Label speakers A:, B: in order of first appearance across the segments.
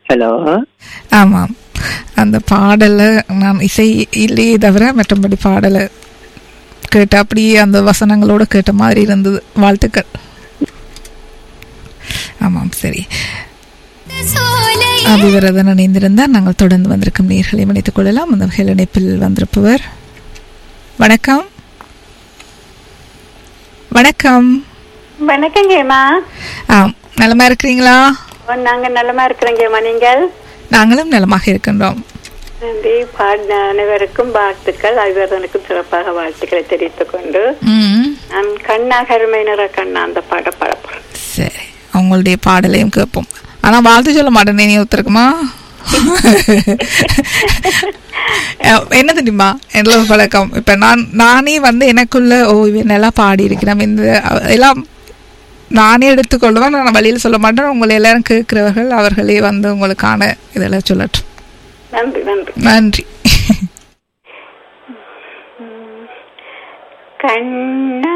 A: hello
B: ஆமாம் அந்த பாடலை நான் இசை இல்லையே தவிர மற்றபடி பாடலை கேட்ட அப்படியே அந்த வசனங்களோட கேட்ட மாதிரி இருந்தது வாழ்த்துக்கள் ஆமாம் சரி அபிவரதன் இணைந்திருந்தார் நாங்கள் தொடர்ந்து வந்திருக்கும் நேர்களை இணைத்துக் கொள்ளலாம் அந்த வகையில் இணைப்பில் வந்திருப்பவர் வணக்கம் வணக்கம்
C: வணக்கங்கம்மா
B: ஆம் நலமா இருக்கிறீங்களா
C: நாங்க நலமா இருக்கிறோங்கம்மா நீங்கள்
B: நாங்களும் நலமாக இருக்கின்றோம்
C: நன்றி பாடின அனைவருக்கும் வாழ்த்துக்கள் ஐவரனுக்கும் சிறப்பாக வாழ்த்துக்களை தெரிவித்துக் கொண்டு
B: ம்
C: நான் கண்ணா கருமை நிற கண்ணா அந்த பாட பாடப்போறேன்
B: சரி அவங்களுடைய பாடலையும் கேட்போம் ஆனா வாழ்த்து சொல்ல மாட்டேனே நீ ஒருத்தருக்குமா என்ன தெரியுமா என்ன பழக்கம் இப்ப நான் நானே வந்து எனக்குள்ள ஓ இவன் நல்லா பாடி இருக்கிறேன் இந்த எல்லாம் நானே எடுத்துக்கொள்வேன் நான் வழியில் சொல்ல மாட்டேன் உங்களை எல்லாரும் கேட்கிறவர்கள் அவர்களே வந்து உங்களுக்கான இதெல்லாம் சொல்லட்டும்
C: நன்றி நன்றி
B: நன்றி
C: கண்ணா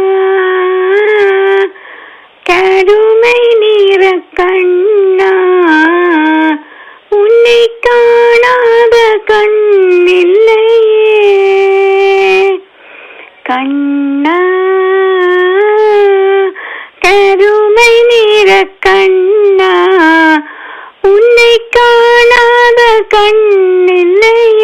C: கருமை நிற கண்ணா உன்னை காணாத கண்ணில்லையே கண்ணா கருமை நிற கண்ணா உன்னை காணாத கண்ணில்லையே